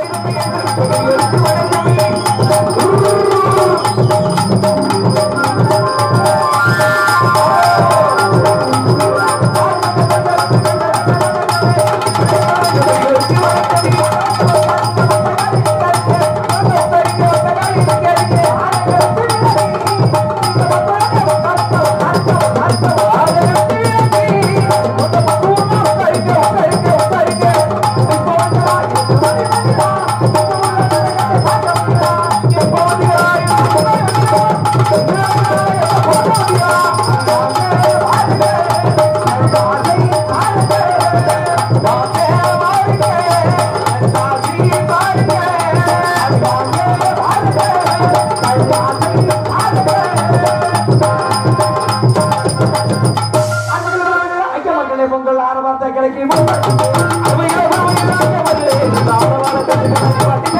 ஐக்கிய மக்களே பொங்கல் ஆரவார்த்தை கிடைக்கும் அருமையான பொங்கல் வந்து ஆரவார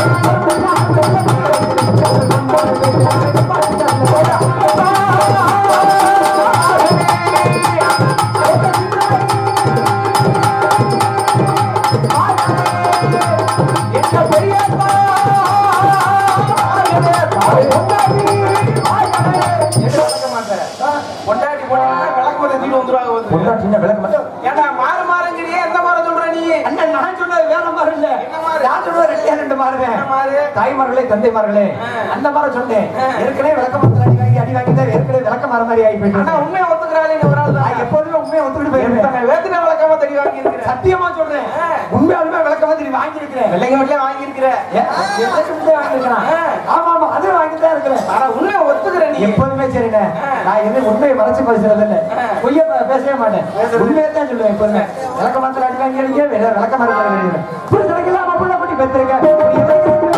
பொண்டாட்டி போட்டீங்கன்னா விளக்கு போட்டு தீட்டு வந்துருவாங்க வந்து. பொண்டாட்டின விளக்கு மட்டும் ஏன்டா மாறு மாறுங்கிறியே எந்த மாற சொல்ற நீ அண்ணன் நான் சொன்னது வேற மாதிரி இல்ல என்ன மாறு? நான் சொன்னது ரெண்டே ரெண்டு மாறுங்க என்ன மாறு? தாய்மார்களே தந்தைமார்களே ஆ. அந்த மாதிரி சொன்னேன் ஆ. ஏற்கனவே விளக்க மரத்துல அடி வாங்கி அடி வாங்கி தான் ஏற்கனவே விளக்க மரம் மாதிரி ஆகி போயிட்டு ஆனா இருக்கேன். உண்மையை ஒத்துக்கிறாளே நீ ஒரு ஆள் நான் தான் எப்போதுமே உண்மையை ஒத்துக்கிட்டு போயிருக்கேன் எத்தனை வேத்தின விளக்கமா தெரிய வாங்கி இருக்கிற சத்தியமா சொல்றேன் ஆ. உண்மையாலுமே விளக்க மாதிரி வாங்கி இருக்கிறேன் வெள்ளைங்க வீட்டுல வாங்கி இருக்கிற ஆமா ஆமா அது வாங்கி தான் இருக்கிறேன் ஆனா உண்மையை ஒத்துக்கிற நீ எப்போதுமே சரிண்ணே ஆ. நான் எதுவும் உண்மையை மறைச்சு பேசுறது இல்ல ஆ. பொய்ய ப- பேசவே மாட்டேன் பேசுறது. உண்மையை தான் சொல்லுவேன் எப்போதுமே விளக்க மாத்திரம் அடி வாங்கி அடிக்க வேற விளக்க மரம் புரிசனைக்கெல்லாம் புள்ள பட்டி பெற்றிருக்கேன்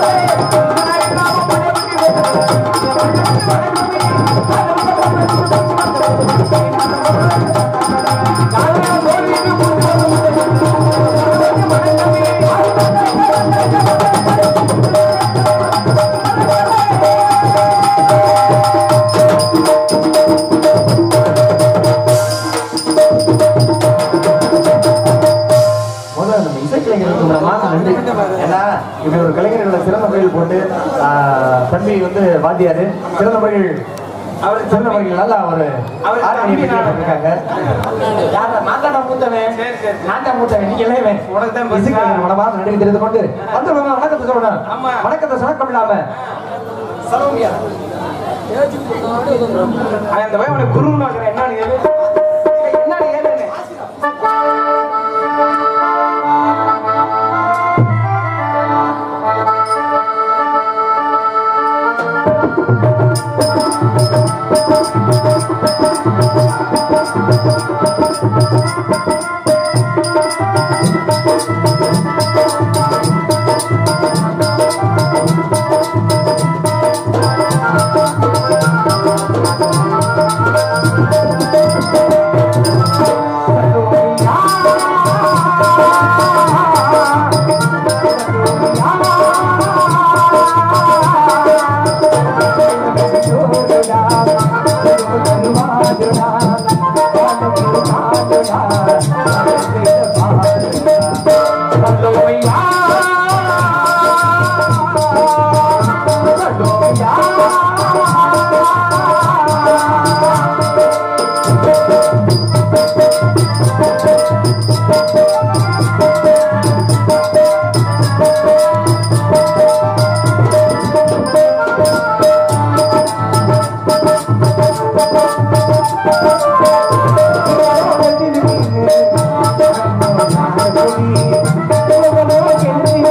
முதல்ல நம்ம இசைக்கலைஞர்களுக்கு நம்ம மாசம் நன்றி ஏன்னா இப்படி ஒரு கலைஞர்களோட சிறந்த முறையில் போட்டு ஆஹ், தம்பி வந்து வாத்தியாரு சிறந்த முறையில் அவர் சிறந்த முறையில் நல்லா ஒரு அவர் ஆர்மோனியம் தம்பி நான். இருக்காங்க யாரா நான் தான் மூத்தவன் சரி, சரி. நான் தான் மூத்தவன் நீங்க இளையவன் உனக்கு தான் பெருசா? இசைக்கலைஞர் மனமார்ந்த நன்றி தெரிந்து கொண்டு வந்து வணக்கத்தை சொல்லணும் ஆமா. வணக்கத்தை சொணக்கம் இல்லாம சலோமியா அவன் அந்த பையன் உனக்கு குருன்னு வைக்கிறேன் என்னன்னு கேளு என்னன்னு கேளு Thank you.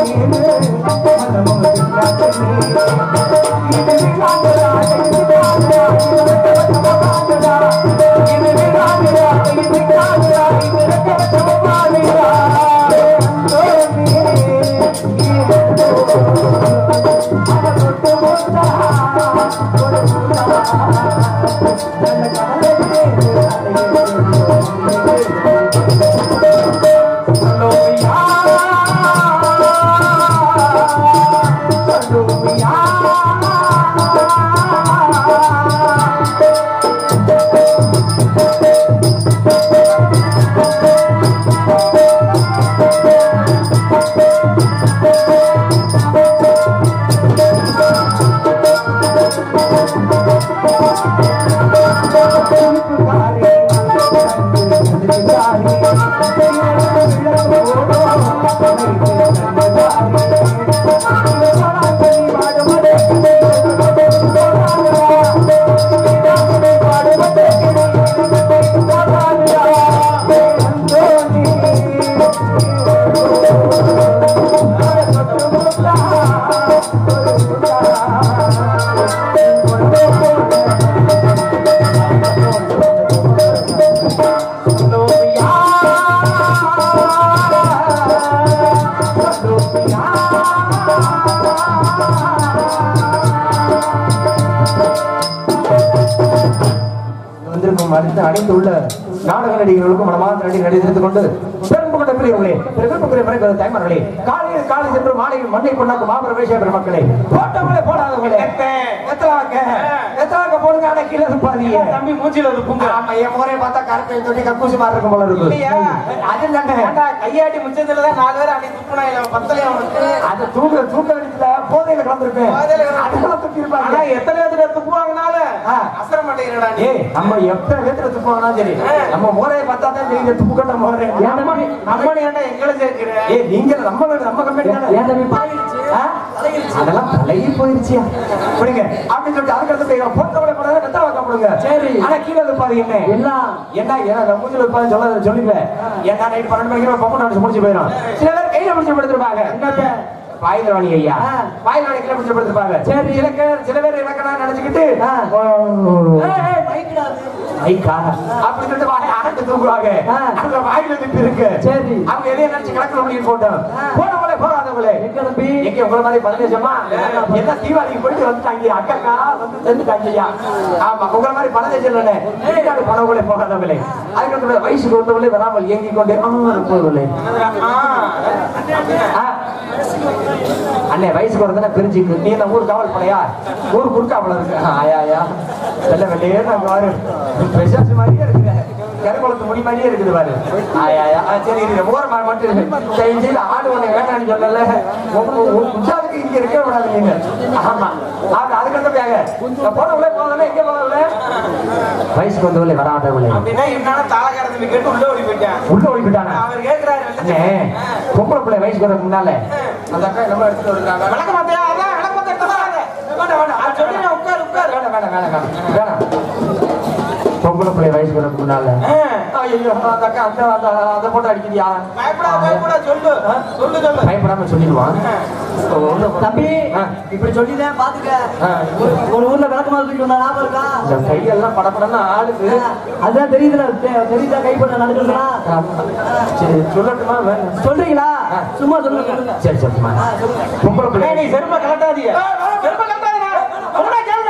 மற்றும் அடுத்த அனைத்து உள்ள நாடக நடிகர்களுக்கும் மனமார்ந்த நடிகை நடித்திருத்துக் கொண்டு பெரும்பு கொண்ட பிரியவர்களே பெருமைக்குரிய பிறகு தாய்மார்களே காலையில் காலை சென்று மாலையில் மண்ணை கொண்டாக்கும் மாபெரும் வேஷ பெருமக்களே போட்டவங்களே போடாதவங்களே எத்தலாக்க எத்தலாக்க போடுங்க ஆனா கீழே துப்பாதீங்க தம்பி மூச்சில ஒரு புங்க ஆமா என் முறையை பார்த்தா கருப்பை தொட்டி கக்கூசி மாதிரி இருக்கும் போல இருக்கு இல்லையா? அது தானே ஏன்டா, கையாட்டி முச்சத்துல தான் நாலு பேர் அன்னைக்கு துப்புனா இல்ல பத்தலையா அவனுக்கு அது தூக்க தூக்க வேண்டியதுல போதையில கலந்துருப்பேன் போதையில கலந்து- அதெல்லாம் துப்பி ஆனா இருப்பாங்க எத்தனை பேத்துல துப்புவாங்கனால ஆ. அசர மாட்டேங்கிறடா நீ ஏய் நம்ம எத்தனை பேத்துல துப்புவாங்கன்னா சரி நம்ம முறையை பார்த்தா தான் தெரியுது துப்பு கட்ட முறை நம்ம நம்ம ஏன்டா எங்களை சேர்க்கிற ஏய் நீங்க நம்ம வீடு, நம்ம கம்பெனி தானே ஏன் தம்பி பழகிடுச்சு ஆ? அதெல்லாம் பழகி போயிருச்சியா புரியுங்க அப்படின்னு சொல்லிட்டு அதுக்கு அடுத்து போய் பொட்டவளை படம் கத்த வைக்க போடுங்க சரி. ஆனா கீழே இருப்பாரு என்ன எல்லாம் என்ன ஏன்னா மூஞ்சில இருப்பாரு சொல்ல சொல்லிப்பேன் ஏன்னா நைட் பன்னெண்டு மணிக்கு பக்கம் அடிச்சு முடிச்சு போயிடும் சில பேர் கையில பிடிச்சு படுத்திருப்பாங்க என்னத்த பாயிலவாணி ஐயா ஆ. பாயிலவாணி கையில பிடிச்சு படுத்திருப்பாங்க சரி. சில பேர் சில பேர் இலக்கணம் நினைச்சுக்கிட்டு ஆ. ஓ, ஏய், ஏய், மைக்குடா அது. ஐக்கா அப்படி சொல்லிட்டு வாயை அரைச்சு தூக்குவாங்க ஆ. அவங்க வாயில நிப்பு இருக்கு சரி. அவங்க எதையும் நினைச்சு கிடக்குற முடியும் போட்டோம் ஆ. போனவங்களே போகாதவங்களே எங்க தம்பி எங்க உங்கள மாதிரி பதினேஜமா என்ன தீபாவளிக்கு போயிட்டு வந்துட்டாங்க அக்கா வந்து சேர்ந்துட்டாங்க ஐயா ஆமா உங்கள மாதிரி பதினேஜ் இல்லைன்னு வெளிநாடு போனவங்களே போகாதவங்களே அதுக்கு வயசுக்கு வந்தவங்களே வராமல் இயங்கிக் கொண்டே போகவில்லை அண்ணே வயசுக்கு வரதுனா பிரிஞ்சுக்கு நீ என்ன ஊர் காவல் படையா ஊர் குறுக்காவல இருக்கு ஆயா ஆயா வெள்ள வெள்ளையே நாங்க வாரு பெசாசு மாதிரியே இருக்குது கருகுளத்து முடி மாதிரியே இருக்குது பாரு ஆயா ஆயா ஆ, சரி இது ஓரமா மட்டும் இருக்கு. தயவு செய்து ஆடு ஒண்ணு வேண்டாம்னு சொல்லல உற்சாகத்துக்கு இங்க இருக்க விடாது நீங்க ஆமா ஆமா அதுக்கு வந்து பேக போனவங்களே போனவங்களே எங்க போனவங்களே வயசுக்கு வந்தவங்களே வராதவங்களே அப்படின்னா இவனால தாளகாரத்துல கேட்டு உள்ள ஓடி போயிட்டான் உள்ள ஓடிவிட்டாங்க அவர் கேக்குறாரு அண்ணே பொம்பளை பிள்ளை வயசுக்கு வரதுக்கு முன்னால அந்த அக்கா நம்ம எடுத்துட்டு வருகிறாங்க விளக்க மாத்தியா அதான் விளக்க மாத்த எடுத்து வராங்க வேண்டாம் வேண்டாம் அது சொல்லி நான் உட்கார் உட்கார் வேணாம் வேணாம் வேணாம் வேணாம் வேணாம் பொம்பளை பிள்ளை வயசுக்கு வரதுக்கு முன்னால ஐயோ அந்த அக்கா அந்த அந்த அதை போட்டு அடிக்குதியா பயப்படா பயப்படா சொல்லு சொல்லு சொல்லு பயப்படாம சொல்லிடுவான் ஒண்ணும் தம்பி ஆ. இப்படி சொல்லிதான் பாத்துக்க ஆ. ஒரு- ஒரு ஊர்ல விளக்கமா தூக்கிட்டு வந்தா ஞாபகம் இருக்கா இந்த கையெல்லாம் படப்படன்னு ஆடுது ஆ, அதுதான் தெரியுதுல தெ- தெரியுதா கைப்பட நடக்குதுன்னா சரி சொல்லட்டுமா வேணும் சொல்றீங்களா ஆ. சும்மா சொல்லுங்க சொல்லுங்க சரி சரிம்மா ஆ, சொல்லுங்க பொம்பளை பிள்ளை நீ செருப்ப கலட்டாதீங்க செருப்ப கலட்டாதீங்க ஒண்ணா கேளுங்க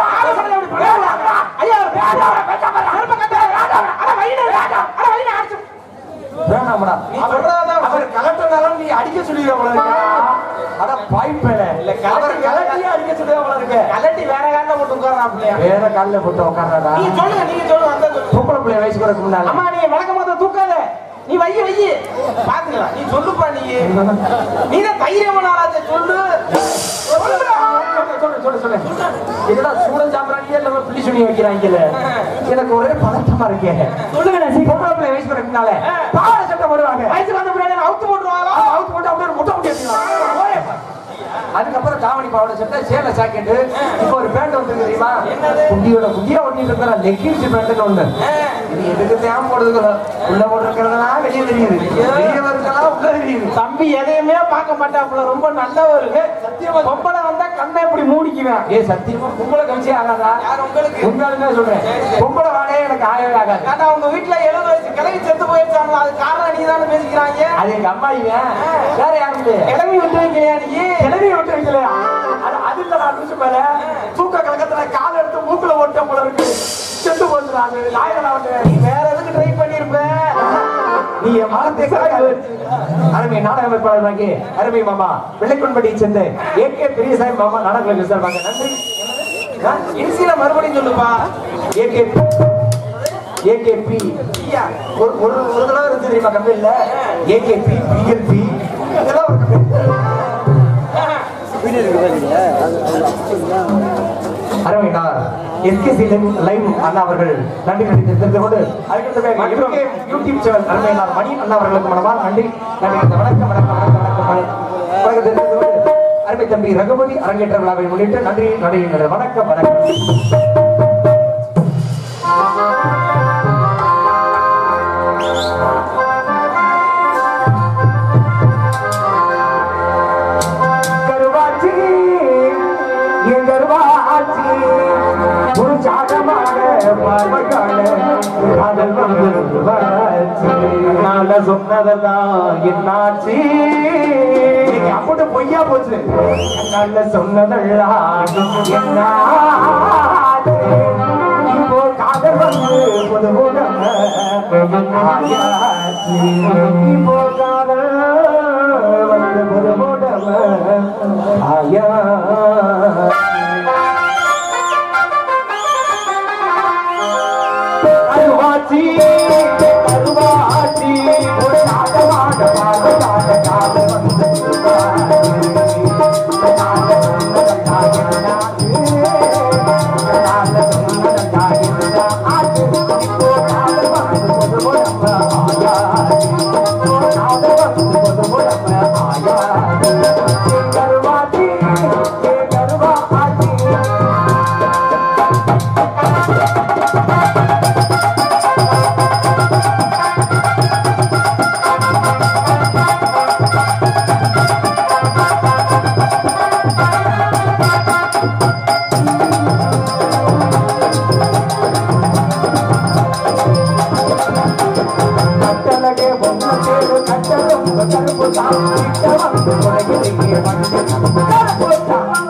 ஐயா செருப்ப கலட்டாதீங்க அட வைடா அட வைடா அடிச்சு வேணாம்டா நீ சொல்றதாதான் அவர் கலட்டினாலும் நீ அடிக்க சொல்லிடுற போல இருக்க அட பாய்ப்பேல இல்ல, கலட்டி- அவர் கலட்டியே அடிக்க சொல்லுற போல இருக்க கலட்டி வேற காலில் போட்டு உட்கார்றாப்லையா வேற காலில் போட்டு உட்கார்றாடா நீ சொல்லுங்க நீங்க சொல்லுங்க அந்த சொல்லு பொம்பளை பிள்ளை வயசுக்கு வரதுக்கு முன்னால அம்மா நீ விளக்க மாத்த தூக்காத நீ வை வை பாத்துக்கலாம் நீ சொல்லுப்பா நீ நீ தான் தைரியமானாலாச்சே சொல்லு சொல்லுடா. சொல்லு சொல்லு சொல்லு என்னடா சூடம் சாம்பிராணியே இல்லாம பிள்ளி சுனி வைக்கிறாங்கல்ல எனக்கு ஒரே பதட்டமா இருக்கே சொல்லுங்க சீக்கிரம் பொம்பளை பிள்ளை வயசுக்கு வரதுக்கு முன்னால பாவாடை சட்டை போடுவாங்க வயசுக்கு வந்த பின்னாடி நான் அவுத்து போட்டுருவாங்களா ஆமா, அவுத்து போட்டு அப்படியே ஒரு முட்டை முட்டி வச்சுக்கலாம். ஓரே. அதுக்கப்புறம் தாவணி பாவாடை சட்டை சேலை ஜாக்கெட்டு இப்போ ஒரு பேண்ட் வந்து தெரியுமா என்னது? குட்டியோட குட்டியா ஒட்டி இருக்கிற லெக்கின்ஸ் பேண்ட் ஒண்ணு இது எதுக்கு தேவை போடுறது உள்ள போட்டுருக்கிறதெல்லாம் வெளியே தெரியுது வெளியே வருதெல்லாம் உள்ள தெரியுது தம்பி எதையுமே பார்க்க மாட்டாப்புல ரொம்ப நல்லவர் சத்தியமா பொம்பளை வந்தா கண்ணை இப்படி மூடிக்குவேன் ஏ சத்தியமா பொம்பளை கமிச்சே ஆகாதா யார் உங்களுக்கு உண்மையாலுமே சொல்றேன் பொம்பளை வாடே எனக்கு ஆகவே ஆகாது ஏன்னா உங்க வீட்டுல எழுபது வயசு கிளவி செத்து போயிருச்சாங்களா அது காரணம் நீ தானே பேசிக்கிறாங்க அது எங்க அம்மா இவன் வேற யாரும் இல்லையே கிளவி விட்டு வைக்கலையா நீ கிளவி விட்டு வைக்கலையா அது அது இல்ல நான் லூசு மேல தூக்க கலக்கத்துல கால் எடுத்து மூக்குல ஓட்ட போல இருக்கு செத்து போச்சுறாங்க லாயர் நீ வேற எதுக்கு ட்ரை பண்ணிருப்ப நீ என் மானத்தை காக்காது அருமை நாடக அமைப்பாளராகி அருமை மாமா வெள்ளைக்குன்படியை சேர்ந்த ஏகே பெரியசாமி மாமா நாடகங்களை சேர்வாங்க நன்றி இன்சில மறுபடியும் சொல்லுப்பா ஏகே ஏகேபி ஒரு ஒரு ஒரு தடவை இருந்து தெரியுமா கம்பெனில ஏகேபி பிஎல்பி இதெல்லாம் ஒரு கம்பெனி அரவிந்தார் எஸ்கேசி லைவ் அண்ணா அவர்கள் நன்றி நடித்து தெரிந்து கொண்டு அதுக்கடுத்து யூடியூப் சேனல் அரவிந்தார் மணி அண்ணா அவர்களுக்கு மனமார் நன்றி நன்றி வணக்கம் வணக்கம் வணக்கம் வணக்கம் வணக்கம் தெரிந்து கொண்டு அருமை தம்பி ரகுபதி அரங்கேற்ற விழாவை முன்னிட்டு நன்றி நன்றி வணக்கம் வணக்கம் கருவாச்சி என் கருவாச்சி உற்சாகமான பார்வைக்கான காதல் வந்துருவாச்சி நாள சொன்னதெல்லாம் என்னாச்சு அப்படி பொய்யா போச்சு நல்ல சொன்னதெல்லாம் என்னாச்சு இப்போ காதல் காதல் வந்து புது உடம்பு ஆயாச்சு இப்போ காதல் வந்து புது உடம்பு ஆயாச்சு கருவாச்சி கருவாச்சி ஒரு நாடவாட பாடலாட கால வந்து கருவாச்சி கருவாச்சி கட்டழகே பொண்ணு பேரு கட்டளும் கருப்பு தான் கிட்ட வந்து கொலைகிறீங்க வந்து கருப்பு தான்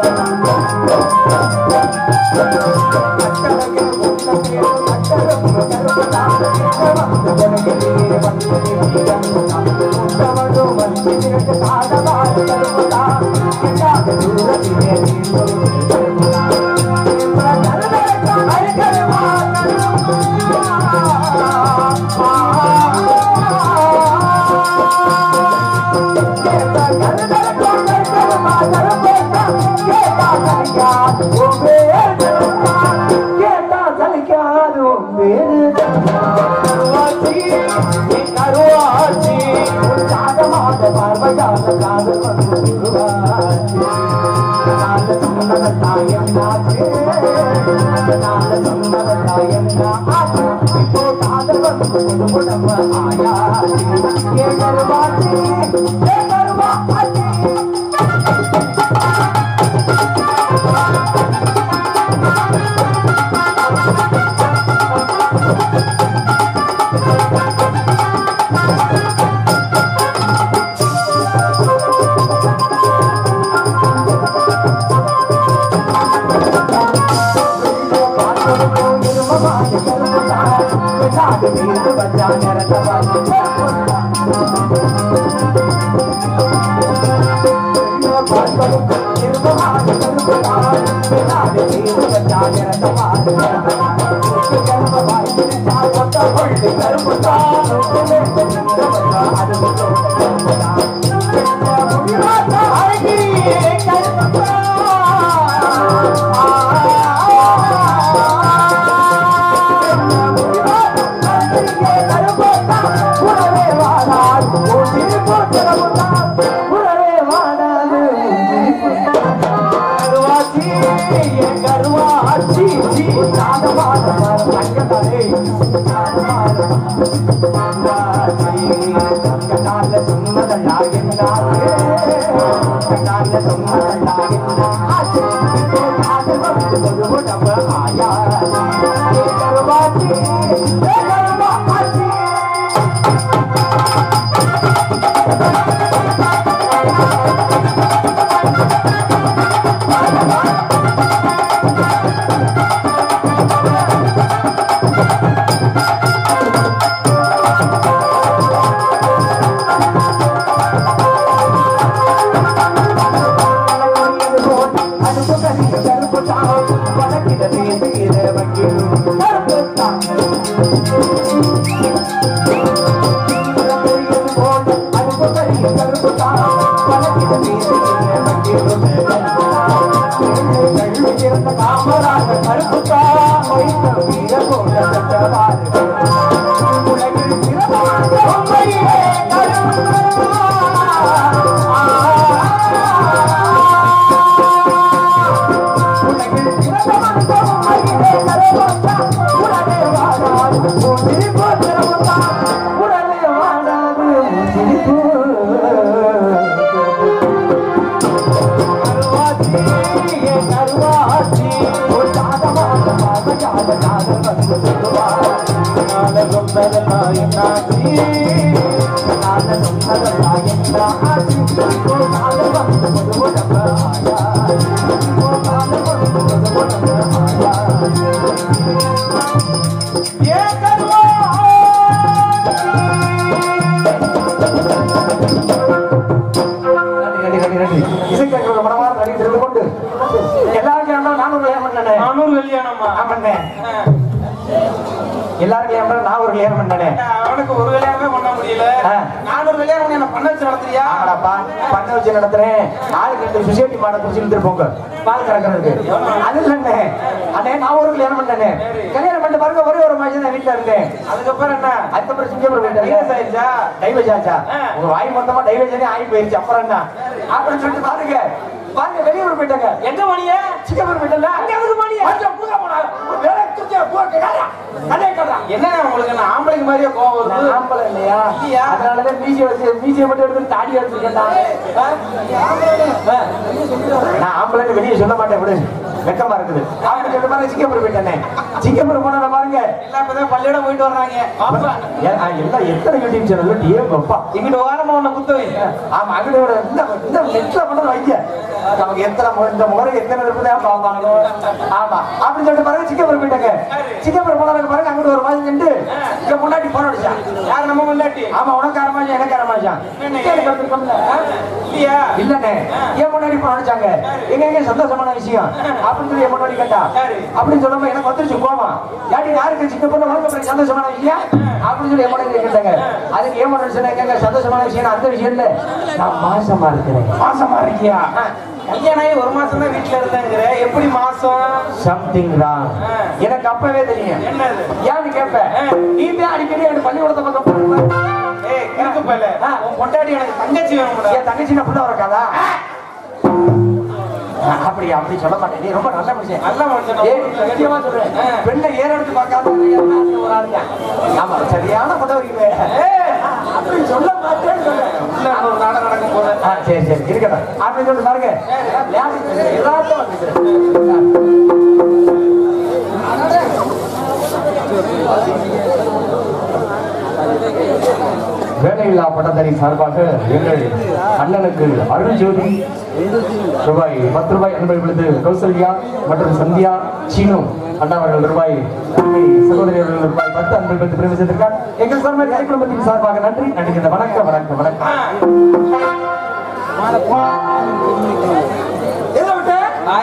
கட்டழகே பொண்ணு பேரு கட்டளும் கருப்பு தான் கிட்ட வந்து கொலைகிறீங்க வந்து முட்டவடும் வந்து திரட்டு காதலால் கருப்பு தான் கிட்டாத தூரத்திலே கருப்பு தான் ஆயா ஆயா நன்றி நன்றி இசைக்கேட்கிற மனமார நன்றி தெரிந்து கொண்டு எல்லாருக்கும் நான் ஒரு கல்யாணம் பண்ணனே நானூறு கல்யாணமா ஆமாண்ணே எல்லாரும் கல்யாணம் பண்ண நான் ஒரு கல்யாணம் பண்ணனே அவனுக்கு ஒரு கல்யாணமே பண்ண முடியல ஆ. நானூறு கல்யாணம் என்ன பண்ண வச்சு நடத்துறியா ஆமாடாப்பா பண்ண வச்சு நடத்துறேன் ஆளுக்கு ரெண்டு சொசைட்டி மாட குடிச்சு இருந்துருப்போங்க பால் கறக்கிறதுக்கு அது இல்லைண்ணே அண்ணே நான் ஒரு கல்யாணம் பண்ணனே கல்யாணம் பண்ணிட்டு பாருங்க ஒரே ஒரு மாசம் தான் வீட்டுல இருந்தேன் அதுக்கப்புறம் என்ன அதுக்கப்புறம் சிங்கப்பூர் டைவர்ஸ் போயிட்டேன் ஆயிடுச்சா டைவர்ஸ் ஆச்சா ஆ. உங்க வாய் மொத்தமா டைவர்ஸ் ஆகி போயிருச்சு அப்புறம் என்ன அப்படின்னு சொல்லிட்டு பாருங்க பாருங்க வெளியூர் போயிட்டாங்க எங்க மணியா சிங்கப்பூர் போயிட்டல அங்க எதுக்கு மணியா கொஞ்சம் பூரா போனா வேலை தூக்கி பூரா கேடா அதே கேடா என்ன உங்களுக்கு என்ன ஆம்பளைக்கு மாதிரியே கோவம் வருது ஆம்பளை இல்லையா இல்லையா? அதனாலதான் மீசிய வச்சு மீசிய மட்டும் எடுத்து தாடி எடுத்துருக்கேன்டா நான் ஆம்பளைன்னு வெளியே சொல்ல மாட்டேன் விடு வெக்கமா இருக்குது அப்படின்னு சொல்லிட்டு பாருங்க சிங்கப்பூர் போயிட்டேனே சிங்கப்பூர் போனா பாருங்க எல்லாம் இப்பதான் பள்ளியோட போயிட்டு வர்றாங்க பாப்பா ஏ- ஆ, எல்லாம் எத்தனை யூடியூப் சேனல் ஏ அப்பா இங்கிட்டு ஓரமா உன்னை குத்த வை ஆமா அங்கடோட இந்த இந்த நெட்ல பண்ண வைக்க நமக்கு எத்தனை மு- இந்த முறை எத்தனை இருப்பதா பார்ப்பாங்க ஆமா அப்படின்னு சொல்லிட்டு பாருங்க சிங்கப்பூர் போயிட்டாங்க சிங்கப்பூர் போனவங்க பாருங்க அங்கிட்டு ஒரு மாதிரி நின்று இங்க முன்னாடி போன அடிச்சான் யார் நம்ம முன்னாடி ஆமா உனக்கு அரமாஜா எனக்கு அரமாஜா இல்லையா இல்லண்ணே ஏன் முன்னாடி போன அடிச்சாங்க எங்க எங்க சந்தோஷமான விஷயம் அப்படின்னு சொல்லி என் முன்னாடி கேட்டா சரி. அப்படின்னு சொல்லும்போது எனக்கு வந்துருச்சு கோவம் யாட்டி யாருக்கு சின்ன பொண்ணு உனக்கு அப்புறம் சந்தோஷமான விஷயம் அப்படின்னு சொல்லி என் முன்னாடி கேட்டாங்க அதுக்கு ஏன் முன்னாடி சொன்னாங்க சந்தோஷமான விஷயம் அந்த விஷயம் இல்ல நான் மாசமா இருக்கிறேன் மாசமா இருக்கியா கல்யாணம் ஆகி ஒரு மாசம் தான் வீட்டுல இருந்தாங்கிற எப்படி மாசம் சம்திங் ராங் ஆ. எனக்கு அப்பவே தெரியும் என்னது ஏன்னு கேட்பேன் நீ தான் அடிக்கடி எனக்கு பள்ளிக்கூடத்தை பக்கம் போடுவ. ஏய் கிறுக்கு பையல உன் பொண்டாட்டி எனக்கு தங்கச்சி வேணும்டா என் தங்கச்சி நான் புள்ள இருக்காதா அப்படி அப்படி சொல்ல மாட்டேன் நீ ரொம்ப நல்ல மனுஷன் நல்ல மனுஷன் ஏய், சத்தியமா சொல்றேன். பெண்ணை ஏற எடுத்து பார்க்காம இருக்கிற ஒரு ஆள் தான். ஆமா, சரியான புடவைங்க. ஏய், அப்படி சொல்ல மாட்டேன்னு சொல்றேன். உள்ள ஒரு நாடகம் நடக்கும் போது ஆ, சரி சரி இருக்கட்டும் அப்படின்னு சொல்லிட்டு பாருங்க விளையாட்டு பேசுறேன். எல்லாத்தையும் வந்துக்கிறேன். வேலையில்லா பட்டதாரி சார்பாக எங்கள் அண்ணனுக்கு அருள் ஜோதி ரூபாய் பத்து ரூபாய் அன்பை விழுது கௌசல்யா மற்றும் சந்தியா சீனு அண்ணா அவர்கள் ரூபாய் அன்பை சகோதரி அவர்கள் ரூபாய் பத்து அன்பை விழுது பிரிவு செய்திருக்கார் எங்கள் சார்பாக கலை குடும்பத்தின் சார்பாக நன்றி நன்றி இந்த வணக்கம் வணக்கம் வணக்கம் எதை விட்டு?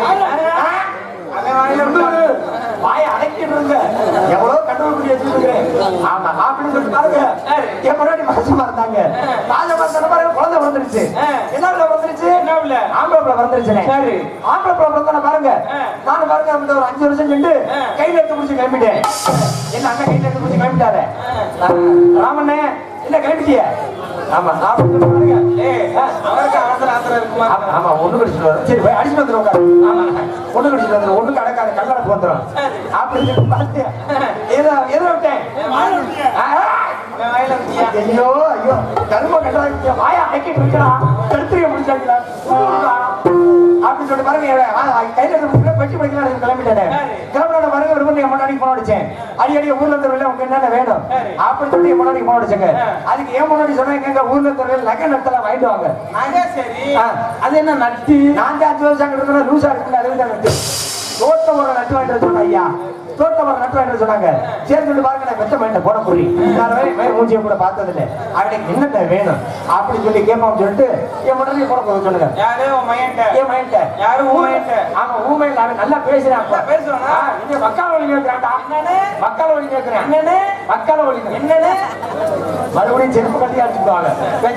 அவன் வாயில விட்டாரு. வாயை அடைக்கிட்டு இருங்க. எவ்வளவு கண்டுபிடி வச்சிருக்கிறேன். ஆமா, அப்படின்னு சொல்லிட்டு பாருங்க. என் முன்னாடி மாசமா இருந்தாங்க. மாசமா இருந்த பாருங்க, குழந்தை பிறந்துருச்சு. என்ன பிள்ளை பிறந்துருச்சு? என்ன பிள்ளை? ஆம்பளை பிள்ளை பிறந்துருச்சுனே. சரி. ஆம்பளை பிள்ளை பிறந்தோன்னே பாருங்க. நானும் பாருங்க, இந்த ஒரு அஞ்சு வருஷம் சென்று கையில எடுத்து பிடிச்சு கிளம்பிட்டேன். என்ன அண்ணன் கையில எடுத்து பிடிச்சு கிளம்பிட்டாரு. ராமண்ணே, என்ன கிளம்பிட்டிய? ஆமா, அப்படின்னு சொல்லிட்டு பாருங்க. ஏய், அவருக்கு அவசர அவசரம் இருக்குமா ஆமா, ஆமா, ஒண்ணு கடிச்சிட்டு வரும். சரி, போய் அடிச்சுட்டு வந்துரு உட்காரு. ஆமா, ஒண்ணு கடிச்சிட்டு வந்துரு. ஒண்ணு கடக்காது, கல்லடப்பு வந்துரும். அப்படின்னு சொல்லி பார்த்து, எதை எதை விட்டேன்? ஆ, அவன் வாயில விட்டியா ஐயோ, ஐயோ, கரும கட்டுறாங்க. வாயை அடக்கிட்டு இருக்கடா. கருத்துரிய முடிச்சாங்களா? அப்படின்னு சொல்லிட்டு பாருங்க, இவன், ஆ, கையில இருக்க புக்கை பெட்டி படிக்கலாம் கிளம்பிட்டேனே. கிளம்பினோட பாருங்க, ஒரு பொண்ணு என் முன்னாடி phone அடிச்சேன். அடிக்கடி ஊர்ல இருந்து வரல, உனக்கு என்னென்ன வேணும்? அப்படின்னு சொல்லி என் முன்னாடி phone அடிச்சாங்க. அதுக்கு என் முன்னாடி சொன்னேன், எங்க ஊர்ல இருந்து வரல, நகை நட்டெல்லாம் வாங்கிட்டு வாங்க நகை சரி ஆ. அது என்ன நட்டு நான் தான் அஞ்சு வருஷம் அங்க இருக்கிற லூசா இருக்குல்ல அதுக்கு தான் நட்டு தோட்ட ஒரு நட்டு வாங்கிட்டு சொன்ன ஐயா தோட்ட ஒரு நட்டு வாங்கிட்டு சொன்னாங்க சரி சொல்லி பாருங்க நான் வெச்ச மைண்ட போட புரி நான் வே- வே- மூஞ்சியை கூட பார்த்தது இல்லை அவனுக்கு என்னென்ன வேணும் அப்படின்னு சொல்லி கேட்பான்னு சொல்லிட்டு என் முன்னாடி போட போக சொல்லுங்க யாரு உன் மையன்ட்ட என் மைண்ட யாரு உன் மையன்ட்ட ஆமா ஊமையில் அவன் நல்லா பேசுறான் அப்ப. நல்லா பேசுறானா? ஆ, இங்க மக்கால ஒளி கேட்கிறான்டா என்னன்னு? மக்கால ஒளி கேட்கிறேன் என்னன்னு? மக்கால ஒளி என்னன்னு மறுபடியும் செருப்பு கட்டி அடிச்சுடுவாங்க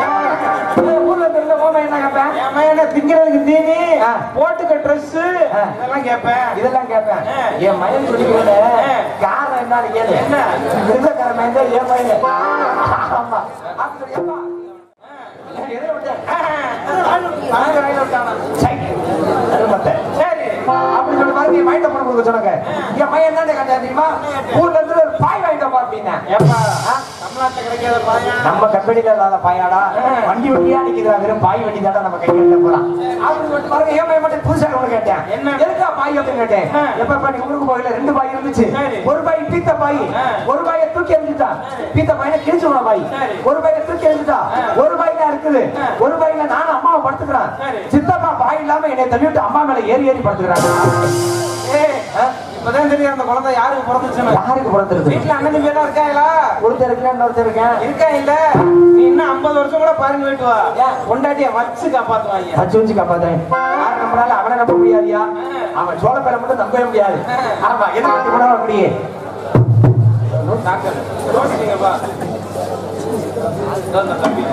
ஊர்ல தெரிஞ்ச ஊமை என்ன கேட்பேன் என் மையனை திங்கிறதுக்கு தீனி ஆ. போட்டுக்க ட்ரெஸ் ஆ. இதெல்லாம் கேட்பேன் இதெல்லாம் கேட்பேன் ஆ. என் மயன் சொல்லிக்கிறேன் ஆ. காரணம் என்னன்னு கேளு என்ன? விருதக்கார மயன் தான் என் மயன் ஆமா அப்படி ஏப்பா? எதை விட்டேன்? வாங்க வாயில விட்டானா சை. அருமத்தை. சரி அப்படி சொல்லி பாருங்க என் மைண்ட பண்ண கொடுக்க சொன்னாங்க என் மயன் என்ன கேட்டா தெரியுமா ஊர்ல இருந்து ஒரு பாய் வாங்கிட்டு வா அப்படின்னா ஏப்பா ஆ? தமிழ்நாட்டுல கிடைக்காத பையன் நம்ம கம்பெனில இல்லாத பாயாடா வண்டி வண்டியா நிக்கிறா வெறும் பாய் வண்டி தாடா நம்ம கையில போறான் அப்படின்னு சொல்லிட்டு பாருங்க ஏன் மயன் மட்டும் புதுசா ஒண்ணு கேட்டேன் என்ன? எதுக்கா பாய் அப்படின்னு கேட்டேன் ஆ. எப்ப நீ ஊருக்கு போகல ரெண்டு பாய் இருந்துச்சு சரி. ஒரு பாய் பீத்த பாய் ஆ. ஒரு பாயை தூக்கி எறிஞ்சிட்டான் பீத்த பாயில கிழிச்சு விட பாய் சரி. ஒரு பாயை தூக்கி எறிஞ்சிட்டா ஒரு பாய் தான் இருக்குது ஆ. ஒரு பாயில நானும் அம்மாவை படுத்துக்கிறேன் சரி. சித்தப்பா பாய் இல்லாம என்னை தள்ளிவிட்டு அம்மா மேல ஏறி ஏறி படுத்துக்கிறாங்க ஏய் ஆ? இப்பதான் தெரியும் அந்த குழந்தை யாருக்கு பிறந்துச்சுன்னு யாருக்கு பிறந்திருக்கு வீட்டுல அண்ணன் தம்பி எல்லாம் இருக்காங்களா ஒருத்தர் இருக்கேன் இன்னொருத்தர் இருக்கேன் இருக்கா இல்ல நீ இன்னும் ஐம்பது வருஷம் கூட பாருங்க போயிட்டு வா ஏன்? பொண்டாட்டிய வச்சு காப்பாத்துவாங்க வச்சு வச்சு காப்பாத்துறேன் யார் நம்பனால அவனை நம்ப முடியாதியா அவன் சோழ பேரை மட்டும் நம்பவே முடியாது ஆமா எதிர்த்து கூட அப்படியே டாக்டர் யோசிச்சீங்கப்பா இதான் இந்த தம்பி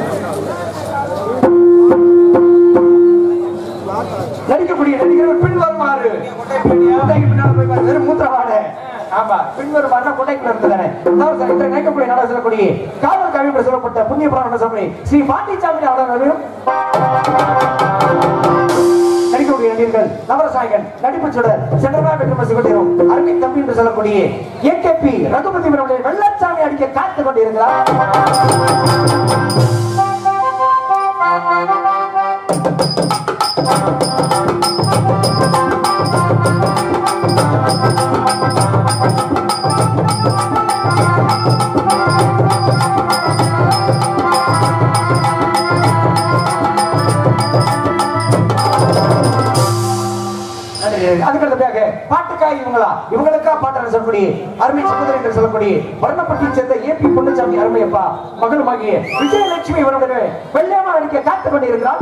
நடிக்கக்கூடிய நடிகர்கள் பின் வருமாறு கொட்டைக்கு பின்னால போய் பாரு, வெறும் மூத்திரவாடு ஆமா பின் வருமாறு கொட்டைக்குள்ள இருந்ததானே அதாவது சார், இன்றைய நினைக்கக்கூடிய நாடக சொல்லக்கூடிய காவல் கவி என்று சொல்லப்பட்ட புண்ணிய புராணம் சொல்லக்கூடிய ஸ்ரீ பாண்டிச்சாமி அவர்கள் நடிக்கக்கூடிய நடிகர்கள் நவரசாயகன் நடிப்பு சுடர் சென்றமா வெற்றி கொண்டிரும் அருமை தம்பி என்று சொல்லக்கூடிய ஏகேபி ரகுபதி அவர்களை வெள்ளச்சாமி அடிக்க காத்துக் கொண்டிருக்கிறார் அதுக்கு அடுத்தபடியாக பாட்டுக்காய் இவங்களா இவங்களுக்கா பாட்டு சொல்லக்கூடிய அருமை சகோதரி என்று சொல்லக்கூடிய வர்ணப்பட்டியை சேர்ந்த ஏபி பொன்னுச்சாமி அருமையப்பா மகளுமாகிய விஜயலட்சுமி இவருடைய வெள்ளையம்மா நடிக்க காத்துக் கொண்டிருக்கிறார்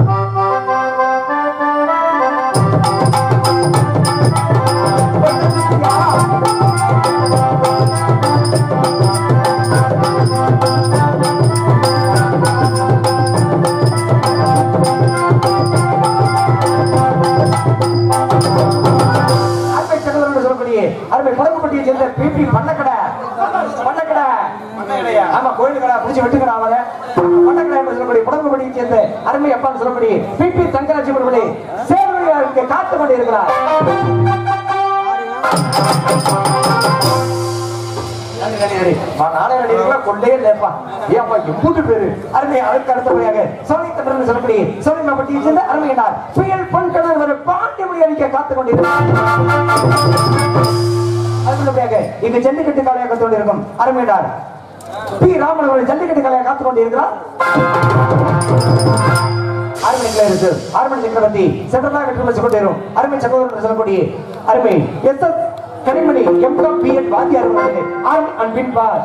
அருமை சகோதரர் என்று சொல்லக்கூடிய அருமை படகுப்பட்டியை சேர்ந்த பிபி பண்ணக்கடை பண்ணக்கடை பண்ணையா ஆமா கோயில் கடை புடிச்சு வெட்டுக்கடா அவரை பண்ணக்கடை என்று சொல்லக்கூடிய படகுப்பட்டியை சேர்ந்த அருமை அப்பான்னு சொல்லக்கூடிய பிபி தங்கராஜி அவர்களே சேவடியாருக்கு காத்துக் கொண்டிருக்கிறார் நன்றி, நன்றி, நன்றி. மா, நாடக நடிகர்களா கொண்டே இல்லப்பா ஏப்பா எம்பூட்டு பேரு அருமை அதற்கு அடுத்தபடியாக சோனி தமிழ் சொல்லக்கூடிய சோனி மாவட்டத்தை சேர்ந்த அருமையினார் புயல் பொன் கடல் ஒரு பாண்டி மொழி அளிக்க காத்துக் கொண்டிருக்கிறார் அடுத்தபடியாக இங்கு ஜல்லிக்கட்டு காலையாக காத்துக் கொண்டிருக்கும் அருமையினார் பி ராமன் அவர்கள் ஜல்லிக்கட்டு காலையாக காத்துக் கொண்டிருக்கிறார் அருமை இருக்கு அருமை சக்கரவர்த்தி சென்றதாக வெற்றி கொண்டிரும் அருமை சகோதரர் என்று சொல்லக்கூடிய அருமை S S Kanimani M com B ed வாத்தியார் அவர்களே ஆண் அன்பின் பார்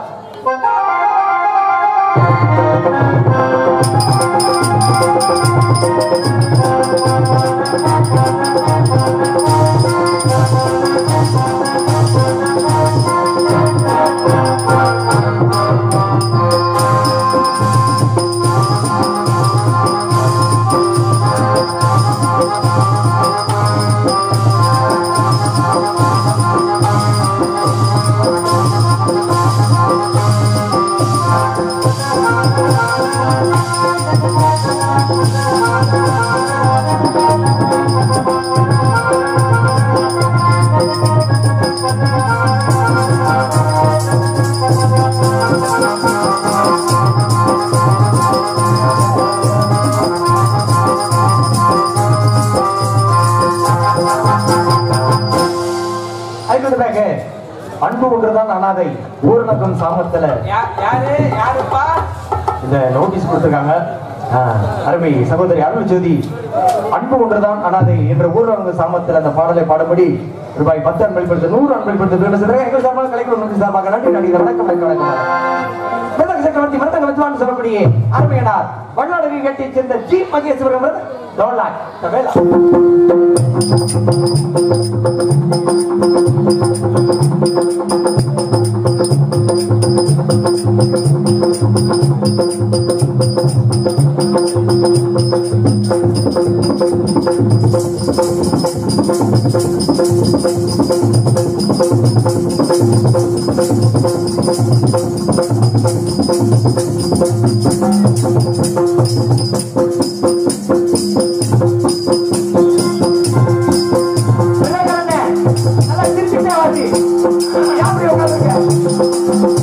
ஐம்பதுக்காக அன்பு ஒன்றுதான் அனாதை ஊரடக்கம் சாமத்துல யா- யாரு யாருப்பா இந்த நோட்டீஸ் கொடுத்திருக்காங்க ஆ, அருமை சகோதரி அருள் ஜோதி அன்பு ஒன்றுதான் அனாதை என்ற ஊரடங்கு சாமத்தில் அந்த பாடலை பாடும்படி ரூபாய் பத்து அன்பளிப்படுத்த நூறு அன்பளிப்படுத்த வேண்டும் சொல்றாங்க எங்கள் சார்பாக கலைக்குழு நன்றி சார்பாக நன்றி நடிகர் வணக்கம் வணக்கம் வணக்கம் மிருதக சக்கரவர்த்தி மிருதக வித்வான் சொல்லக்கூடிய அருமையனார் வல்லாளவி கட்டியைச் சேர்ந்த ஜி மகேஸ்வரன் டோலாக் வேலா விநாயகரண்ணே, நல்லா சிரிச்சுட்டே வாசி. யாரு உட்கார்ந்திருக்க?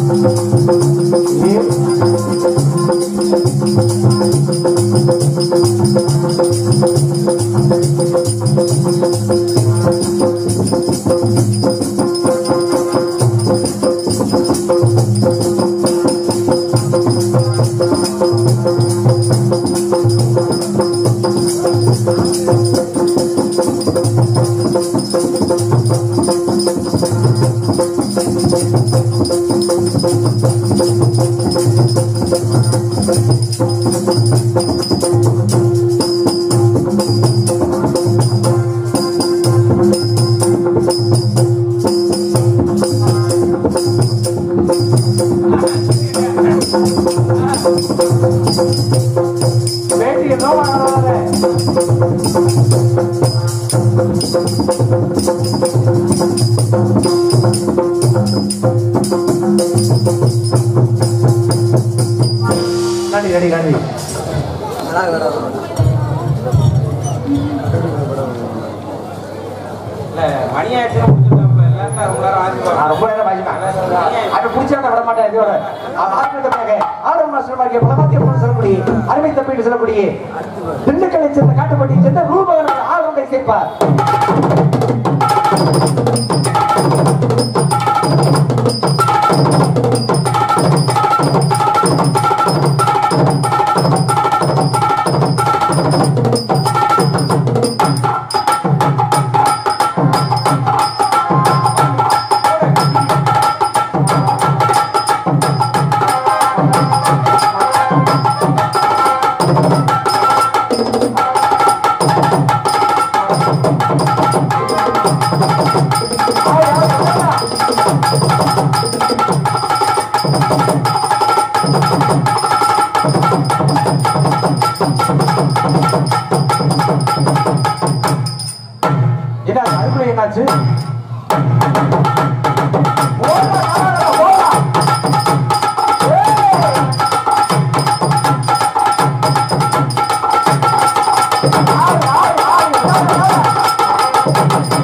நன்றி நன்றி நன்றி இல்ல மணி ஆயிடுச்சுன்னா முடிச்சுட்டாப்ல இல்லாட்டா ரொம்ப நேரம் ஆச்சு நான் ரொம்ப நேரம் வாங்கிட்டேன் அவன் பிடிச்சாண்ட விட மாட்டேன் இதோட ஆசிரியர்களாக ஆடல் மாஸ்டர்மாகிய பலமாத்திய போன சொல்லக்கூடிய அருமை தப்பிட்டு சொல்லக்கூடிய திண்டுக்கல்லை சேர்ந்த காட்டுப்பட்டியை சேர்ந்த ரூபகன் ஆளுநரை சேர்ப்பார் என்ன அதுக்குள்ள என்னாச்சு ஓடா, ஓடா, ஓடா. ஏய். ஆடு, ஆடு, ஆடு, ஆடு, ஆடு.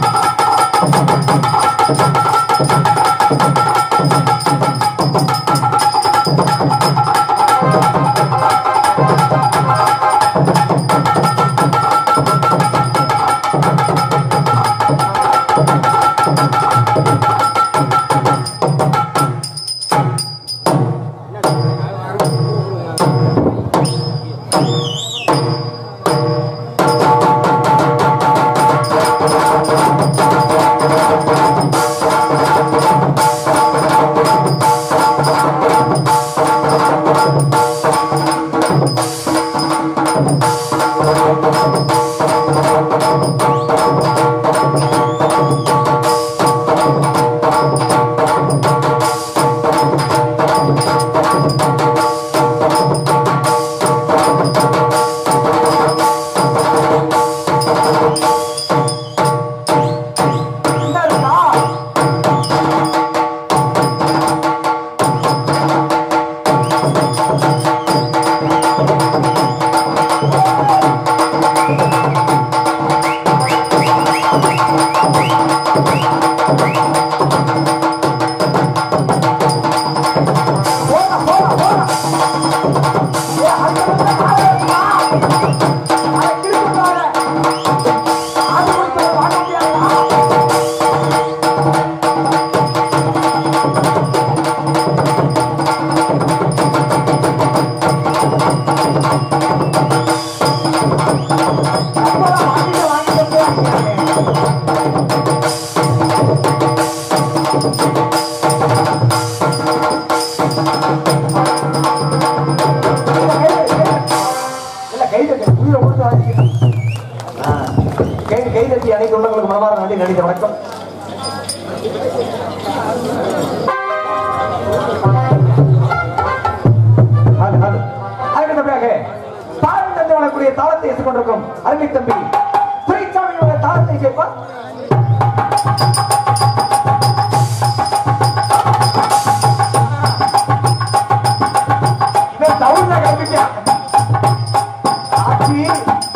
என்ன இருக்கா? போடா, போடா, போடா. ஏய், அடுத்த நிமிஷம் ஆளே இருக்கா? அட, திருப்பி பாரு. ஆடு முடிச்சு வாங்க முடியாதா? அப்பதான் வாங்கிட்டு வாங்கிட்டு போவாங்க. இல்ல கை தட்டு உயிரை கொடுத்து வாங்கிக்க கை கை தட்டி அனைத்து உள்ளவங்களுக்கு மனமார்ந்த நன்றி நடித்த வணக்கம் ஹலோ, ஹலோ. அதுக்கு தம்பியாக தாரம் தந்து வரக்கூடிய தாளத்தை எடுத்துக் கொண்டிருக்கும் அருமை தம்பி துரைசாமியோட தாளத்தை கேட்பார் இவன் தவுள்ல கிளம்பிட்டான் ஆச்சி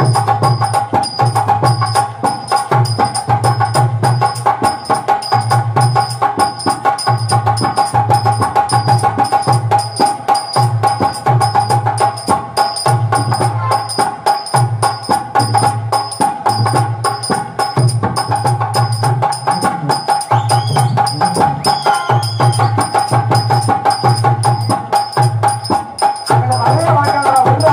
அங்க வரவே மாட்டாங்கடா, விட்றா.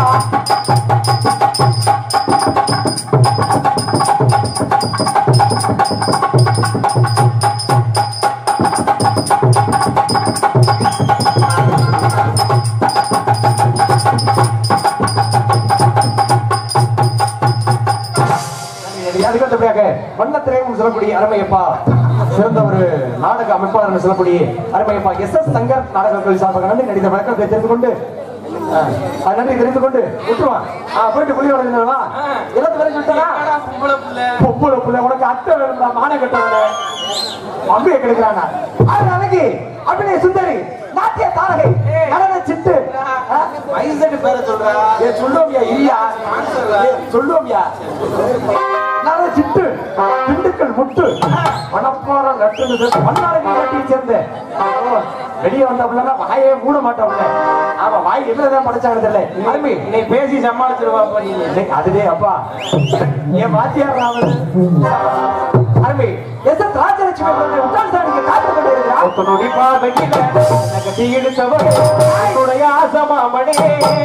அதுக்கு அடுத்தபடியாக வண்ணத்திரையும் சொல்லக்கூடிய அருமையப்பா சிறந்த ஒரு நாடக அமைப்பாளர் என்று சொல்லக்கூடிய அருமையப்பா எஸ் எஸ் சங்கர் நாடக கல்வி சார்பாக நன்றி நடித்த வழக்கத்தை தெரிந்து கொண்டு அது நன்றி தெரிந்து கொண்டு விட்டுருவான் ஆ, போயிட்டு புள்ளி வளர்ந்துவா எல்லாத்து வரைக்கும் விட்டானா என்னடா பொம்பளை புள்ள பொம்பளை புள்ள உனக்கு அத்தை வேணும்டா மான கட்டவன அம்பியை கெடுக்கிறானா அது அழகி அபிநய சுந்தரி நாட்டிய தாரகை நடன சிட்டு ஆ? வயசு பேர சொல்றா ஏ சொல்லுவோம்யா இல்லையா ஏ, சொல்லுவோம்யா நடன சிட்டு திண்டுக்கல் முட்டு மணப்பாறை நட்டு மன்னாரை கட்டியை சேர்ந்த ஓ, வெளியே வந்தாப்புல வாயே மூட மாட்டாப்புல ஆமா வாய் என்னதான் படைச்சாங்க தெரியல அருமை நீ பேசி சமாளிச்சிருவா நீ டேய், அதுவே அப்பா என் வாத்தியார் ராமன் அருமை எஸ் எஸ் ராஜலட்சுமி அவர்கள் உட்கார்ந்து சாணிக்கு காத்து கொண்டு இருக்கிறார் ஒத்து நொடி பார்வைக்கில நகட்டி இழுத்தவள் உன்னுடைய ஆசமாமணி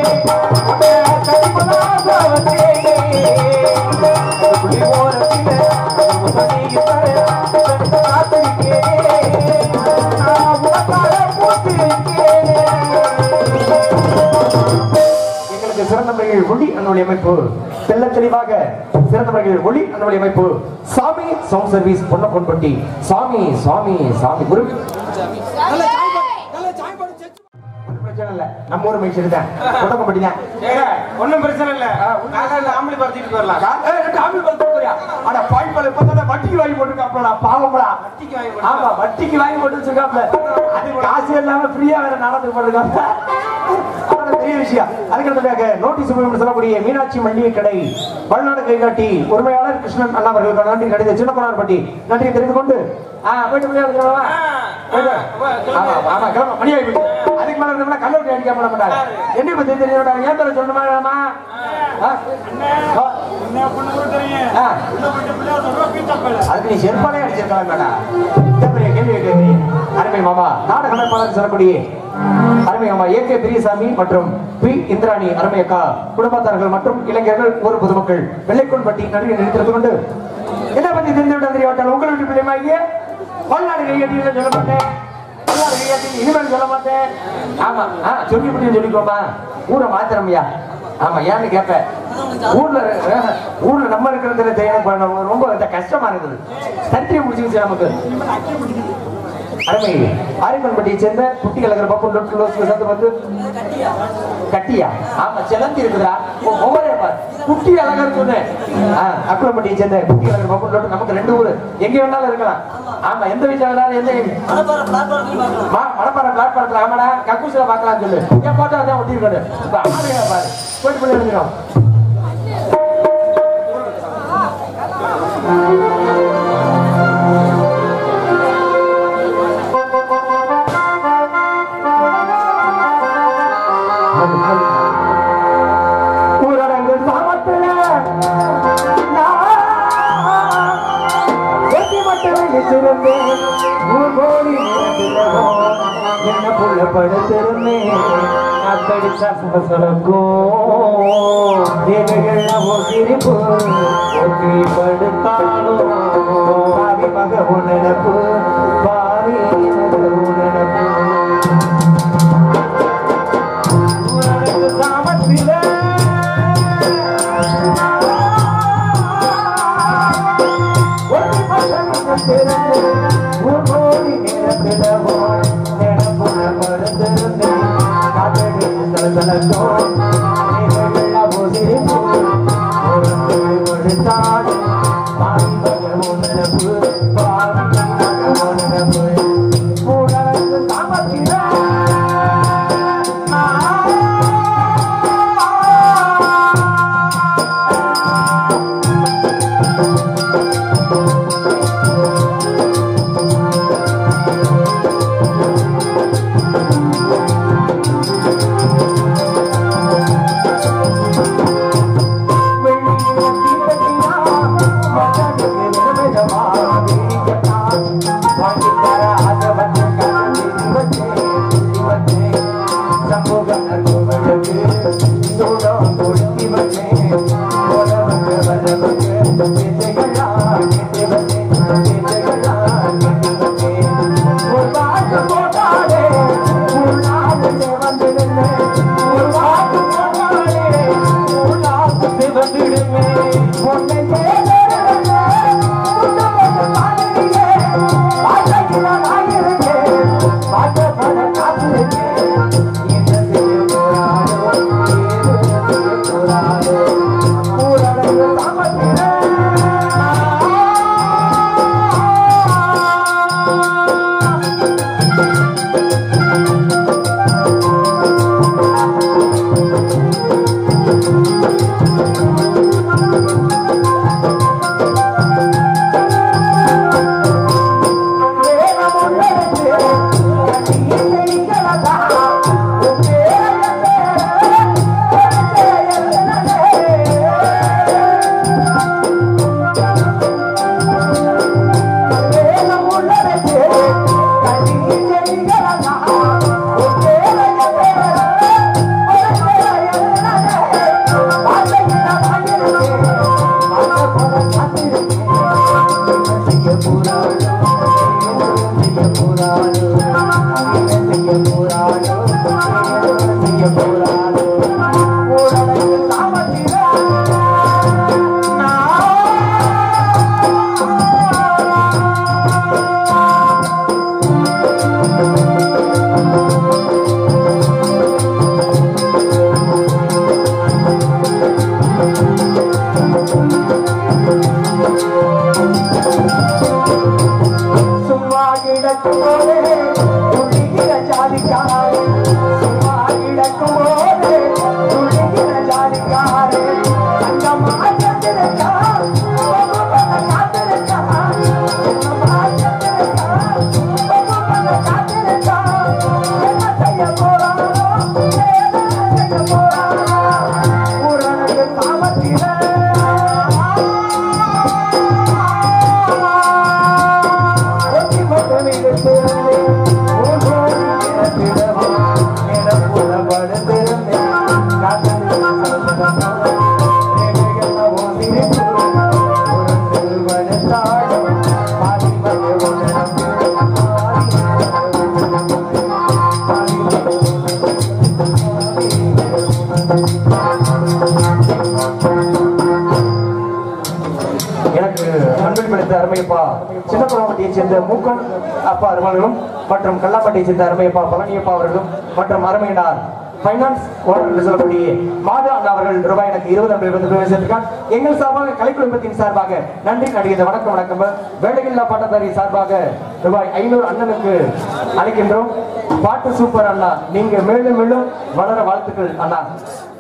எங்களுக்கு சிறந்த முறையில் ஒளி அன்னுடைய அமைப்பு தெல்ல தெளிவாக சிறந்த முறையில் ஒளி அன்னுடைய அமைப்பு சாமி சவுண்ட் சர்வீஸ் பொன்னப்பொன்பட்டி சாமி சாமி சாமி குரு பிரச்சனை இல்ல நம்ம ஊர் மைசூர் தான் பொன்னப்பொன்பட்டி தான் ஒண்ணும் பிரச்சனை இல்ல காலையில ஆம்பளை படுத்திட்டு வரலாம் அட பாய்ப்பால் இப்பதான் வட்டிக்கு வாங்கி போட்டுருக்காப்லடா பாவம்டா வட்டிக்கு வாங்கி போட்டு- ஆமா வட்டிக்கு வாங்கி போட்டு வச்சிருக்காப்ல அது காசு இல்லாம ஃப்ரீயா வேற நடந்து போட்டுருக்காப்ல அவ்வளவு பெரிய விஷயம் அதுக்கடுத்ததாக நோட்டீஸ் உபயோகம் சொல்லக்கூடிய மீனாட்சி மல்லிகை கடை பல்நாடு கைகாட்டி உரிமையாளர் கிருஷ்ணன் அண்ணா அவர்களுக்கு நன்றி கடித சின்னப்பனார்பட்டி நன்றியை தெரிந்து கொண்டு ஆ போயிட்டு முடியாது கிளம்பவா? போயிட்டு வா. ஆமா ஆமா கிளம்ப மணி ஆகி போச்சு. அதுக்கு மேல இருந்தோம்னா கல்லூரி அடிக்க பண்ண மாட்டாங்க என்ன பத்தி தெரியும் ஏன் பேர சொல்லணுமா வேணாமா ஆ? ஆ. ஆ. அதுக்கு நீ செருப்பாலே அடிச்சிருக்கலாம் மேடம் இவ்வளவு பெரிய கேள்வி கேட்கிறீங்க அருமை மாமா நாடக அமைப்பாளர் சொல்லக்கூடிய அருமை மாமா ஏ கே பெரியசாமி மற்றும் பி இந்திராணி அருமை அக்கா குடும்பத்தார்கள் மற்றும் இளைஞர்கள் ஊர் பொதுமக்கள் வெள்ளைக்கோன்பட்டி நன்றி நினைத்திருந்து கொண்டு என்ன பத்தி தெரிந்து விட தெரியவாட்டால் உங்கள் வீட்டு பிள்ளைமாகிய பல்நாடு கையட்டியில் சொல்ல மாட்டேன் பல்நாடு கையட்டி இனிமேல் சொல்ல மாட்டேன் ஆமா ஆ சொல்லி முடியும் சொல்லிக்கோமா ஊரை மாத்திரம்யா ஆமா ஏன்னு கேட்பேன் ஊர்ல அஹ், ஊர்ல நம்ம இருக்கிறது செய்யணும் பண்ண ரொம்ப இந்த கஷ்டமா இருக்குது சத்தியம் முடிச்சுக்கிச்சு நமக்கு அருமை ஆரியப்பன்பட்டியை சேர்ந்த குட்டி கலகர் பப்பு லொட்டு லோசுக்கு சேர்ந்து வந்து கட்டியா ஆமா செலந்தி இருக்குதா ஒவ்வொரு பார் குட்டி அழகர் சொன்னேன் அக்குளம்பட்டியை சேர்ந்த குட்டி கலகர் பப்பு லொட்டு நமக்கு ரெண்டு ஊரு எங்க வேணாலும் இருக்கலாம் ஆமா எந்த வீட்டுல வேணாலும் எந்த மா- மணப்பாறை பிளாட்பாரத்தில் ஆமாடா கக்கூசில பார்க்கலாம் சொல்லு என் போட்டோ அதான் ஒட்டி இருக்கணும் இப்ப ஆளுங்க பாரு போயிட்டு போய் எழுதிடும் ஊரடங்கு சாமத்துல வெட்டி மட்டும் வச்சிருந்தேன் ஊர் கோடி நேரத்திலோ என்ன புள்ள படுத்திருந்தேன் அத்தடிச்சா சலசலக்கும் தேவைகள்லாம் சிரிப்பு ஒட்டி படுத்தாலும் பாவி மக உணனப்பு பாவி மக உணனப்பு ஊரடங்கு சாமத்தில அழைப்பெடுத்த அருமையப்பா சின்னப்புறவட்டியைச் சேர்ந்த மூக்கன் அப்பா அவர்களும் மற்றும் கல்லாப்பட்டியைச் சேர்ந்த அருமையப்பா பழனியப்பா அவர்களும் மற்றும் அருமையினார் பைனான்ஸ் ஓனர் என்று சொல்லக்கூடிய மாதா அண்ணா அவர்கள் ரூபாய் எனக்கு இருபது அன்பு வந்து பேசியிருக்கார் எங்கள் சார்பாக கலை குடும்பத்தின் சார்பாக நன்றி நடிகர் வணக்கம் வணக்கம் வேலையில்லா பட்டதாரி சார்பாக ரூபாய் ஐநூறு அண்ணனுக்கு அழைக்கின்றோம் பாட்டு சூப்பர் அண்ணா நீங்க மேலும் மேலும் வளர வாழ்த்துக்கள் அண்ணா